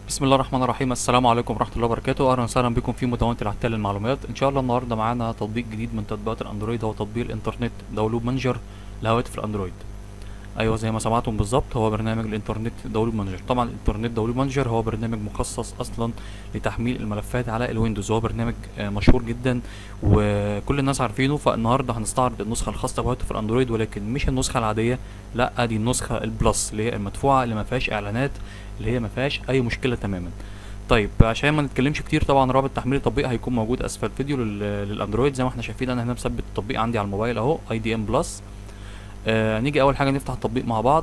بسم الله الرحمن الرحيم السلام عليكم ورحمه الله وبركاته اهلا وسهلا بكم في مدونه العتال للمعلومات ان شاء الله النهارده معانا تطبيق جديد من تطبيقات الاندرويد هو تطبيق الانترنت داونلود مانجر لهواتف الاندرويد ايوه زي ما سمعتم بالظبط هو برنامج الانترنت داونلود مانجر طبعا الانترنت داونلود مانجر هو برنامج مخصص اصلا لتحميل الملفات على الويندوز هو برنامج آه، مشهور جدا وكل الناس عارفينه فالنهارده هنستعرض النسخه الخاصه بهواتف الاندرويد ولكن مش النسخه العاديه لا دي النسخه البلس اللي هي المدفوعه اللي ما فيهاش اعلانات اللي هي ما فيهاش اي مشكله تماما طيب عشان ما نتكلمش كتير طبعا رابط تحميل التطبيق هيكون موجود اسفل الفيديو لل- للاندرويد زي ما احنا شايفين انا هنا مثبت التطبيق عندي على الموبايل اهو اي دي ام بلس آه نيجي اول حاجه نفتح التطبيق مع بعض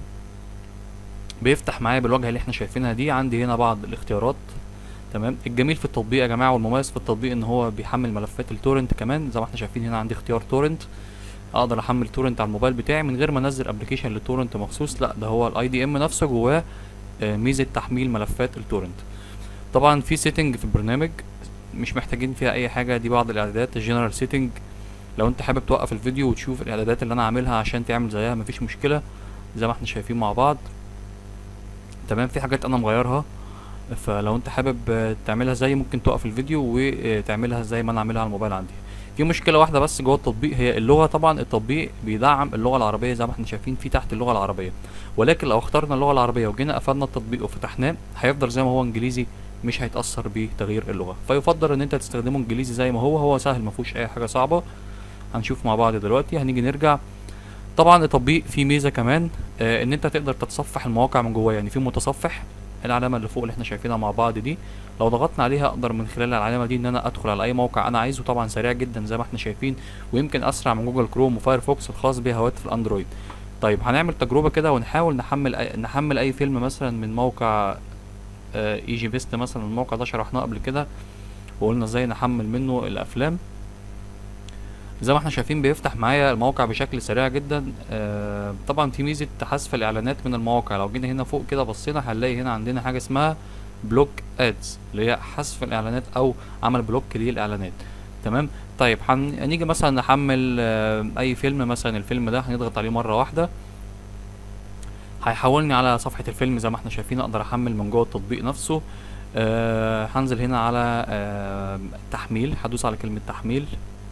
بيفتح معايا بالواجهه اللي احنا شايفينها دي عندي هنا بعض الاختيارات تمام الجميل في التطبيق يا جماعه والمميز في التطبيق ان هو بيحمل ملفات التورنت كمان زي ما احنا شايفين هنا عندي اختيار تورنت اقدر احمل تورنت على الموبايل بتاعي من غير ما انزل ابلكيشن للتورنت مخصوص لا ده هو الاي دي ام نفسه جواه آه، ميزه تحميل ملفات التورنت طبعا في سيتنج في البرنامج مش محتاجين فيها اي حاجه دي بعض الاعدادات الجنرال سيتنج لو انت حابب توقف الفيديو وتشوف الاعدادات اللي انا عاملها عشان تعمل زيها مفيش مشكله زي ما احنا شايفين مع بعض تمام في حاجات انا مغيرها فلو انت حابب آه، تعملها زي ممكن توقف الفيديو وتعملها زي ما انا عاملها على الموبايل عندي في مشكله واحده بس جوه التطبيق هي اللغه طبعا التطبيق بيدعم اللغه العربيه زي ما احنا شايفين في تحت اللغه العربيه ولكن لو اخترنا اللغه العربيه وجينا قفلنا التطبيق وفتحناه هيفضل زي ما هو انجليزي مش هيتاثر بتغيير اللغه فيفضل ان انت تستخدمه انجليزي زي ما هو هو سهل ما فيهوش اي حاجه صعبه هنشوف مع بعض دلوقتي هنيجي نرجع طبعا التطبيق فيه ميزه كمان آه ان انت تقدر تتصفح المواقع من جواه يعني في متصفح العلامه اللي فوق اللي احنا شايفينها مع بعض دي لو ضغطنا عليها اقدر من خلال العلامه دي ان انا ادخل على اي موقع انا عايزه طبعا سريع جدا زي ما احنا شايفين ويمكن اسرع من جوجل كروم وفايرفوكس الخاص بهواتف الاندرويد طيب هنعمل تجربه كده ونحاول نحمل أي نحمل اي فيلم مثلا من موقع اي جي بيست مثلا الموقع ده شرحناه قبل كده وقلنا ازاي نحمل منه الافلام زي ما احنا شايفين بيفتح معايا الموقع بشكل سريع جدا آه طبعا في ميزه حذف الاعلانات من المواقع لو جينا هنا فوق كده بصينا هنلاقي هنا عندنا حاجه اسمها بلوك ادز اللي هي حذف الاعلانات او عمل بلوك للاعلانات تمام طيب هن- هنيجي مثلا نحمل آه اي فيلم مثلا الفيلم ده هنضغط عليه مره واحده هيحولني على صفحه الفيلم زي ما احنا شايفين اقدر احمل من جوه التطبيق نفسه آه هنزل هنا على آه تحميل هدوس على كلمه تحميل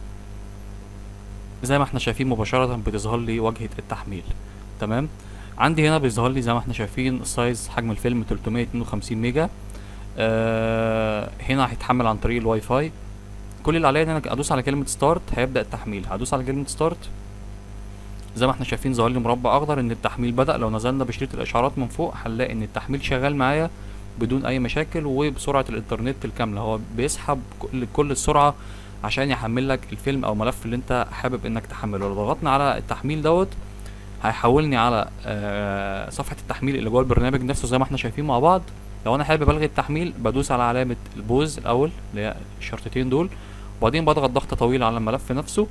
زي ما احنا شايفين مباشرة بتظهر لي واجهة التحميل تمام عندي هنا بيظهر لي زي ما احنا شايفين السايز حجم الفيلم 352 ميجا آه هنا هيتحمل عن طريق الواي فاي كل اللي عليا ان انا ادوس على كلمة ستارت هيبدأ التحميل هدوس على كلمة ستارت زي ما احنا شايفين ظهر لي مربع اخضر ان التحميل بدأ لو نزلنا بشريط الاشعارات من فوق هنلاقي ان التحميل شغال معايا بدون اي مشاكل وبسرعة الانترنت الكاملة هو بيسحب كل, كل السرعة عشان يحمل لك الفيلم او ملف اللي انت حابب انك تحمله لو ضغطنا على التحميل دوت هيحولني على آه، صفحة التحميل اللي جوه البرنامج نفسه زي ما احنا شايفين مع بعض لو انا حابب الغي التحميل بدوس على علامة البوز الاول اللي هي الشرطتين دول وبعدين بضغط ضغطة طويلة على الملف نفسه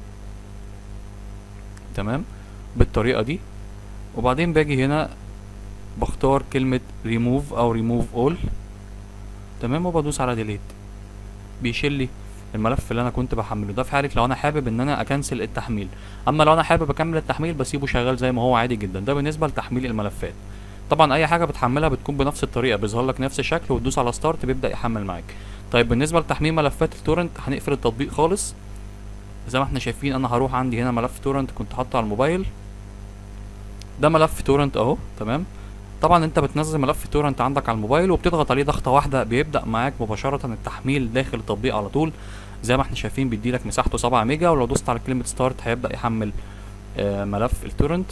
تمام بالطريقة دي وبعدين باجي هنا بختار كلمة ريموف او ريموف اول تمام وبدوس على ديليت بيشيل لي الملف اللي انا كنت بحمله ده في حاله لو انا حابب ان انا اكنسل التحميل اما لو انا حابب اكمل التحميل بسيبه شغال زي ما هو عادي جدا ده بالنسبه لتحميل الملفات طبعا اي حاجه بتحملها بتكون بنفس الطريقه بيظهر لك نفس الشكل وتدوس على ستارت بيبدا يحمل معاك طيب بالنسبه لتحميل ملفات التورنت هنقفل التطبيق خالص زي ما احنا شايفين انا هروح عندي هنا ملف تورنت كنت حاطه على الموبايل ده ملف تورنت اهو تمام طبعا انت بتنزل ملف تورنت عندك على الموبايل وبتضغط عليه ضغطه واحده بيبدا معاك مباشره التحميل داخل التطبيق على طول زي ما احنا شايفين بيديلك مساحته 7 ميجا ولو دوست على كلمه ستارت هيبدا يحمل آه، ملف التورنت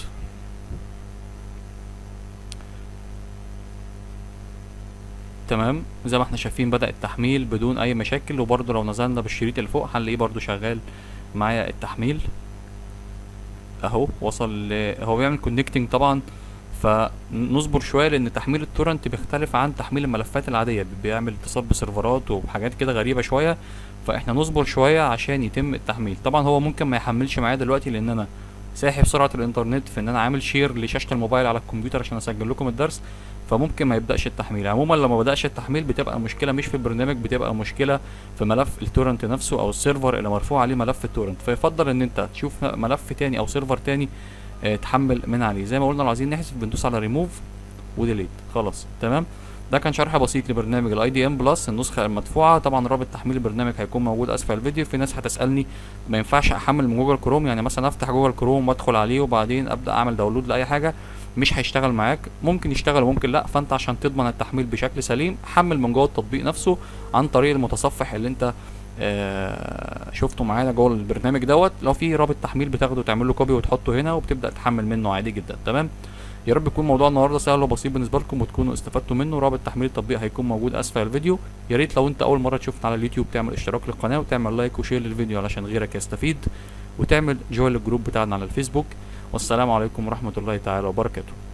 تمام زي ما احنا شايفين بدأ التحميل بدون اي مشاكل وبرضه لو نزلنا بالشريط اللي فوق هنلاقيه برضه شغال معايا التحميل اهو وصل ل- هو بيعمل كونكتنج طبعا فنصبر شويه لان تحميل التورنت بيختلف عن تحميل الملفات العاديه بيعمل اتصال بسيرفرات وحاجات كده غريبه شويه فاحنا نصبر شويه عشان يتم التحميل طبعا هو ممكن ما يحملش معايا دلوقتي لان انا ساحب سرعه الانترنت في ان انا عامل شير لشاشه الموبايل على الكمبيوتر عشان اسجل لكم الدرس فممكن ما يبداش التحميل عموما لما بداش التحميل بتبقى المشكله مش في البرنامج بتبقى مشكله في ملف التورنت نفسه او السيرفر اللي مرفوع عليه ملف التورنت فيفضل ان انت تشوف ملف تاني او سيرفر تاني آه، تحمل من عليه زي ما قلنا لو عايزين نحذف بندوس على ريموف وديليت خلاص تمام ده كان شرح بسيط لبرنامج الاي دي ام بلس النسخه المدفوعه طبعا رابط تحميل البرنامج هيكون موجود اسفل الفيديو في ناس هتسالني ما ينفعش احمل من جوجل كروم يعني مثلا افتح جوجل كروم وادخل عليه وبعدين ابدا اعمل داونلود لاي حاجه مش هيشتغل معاك ممكن يشتغل وممكن لا فانت عشان تضمن التحميل بشكل سليم حمل من جوه التطبيق نفسه عن طريق المتصفح اللي انت آه شفته معانا جوه البرنامج دوت لو في رابط تحميل بتاخده تعمل له كوبي وتحطه هنا وبتبدا تحمل منه عادي جدا تمام يا رب يكون موضوع النهارده سهل وبسيط بالنسبه لكم وتكونوا استفدتوا منه رابط تحميل التطبيق هيكون موجود اسفل الفيديو يا ريت لو انت اول مره تشوفنا على اليوتيوب تعمل اشتراك للقناه وتعمل لايك وشير للفيديو علشان غيرك يستفيد وتعمل جوين الجروب بتاعنا على الفيسبوك والسلام عليكم ورحمه الله تعالى وبركاته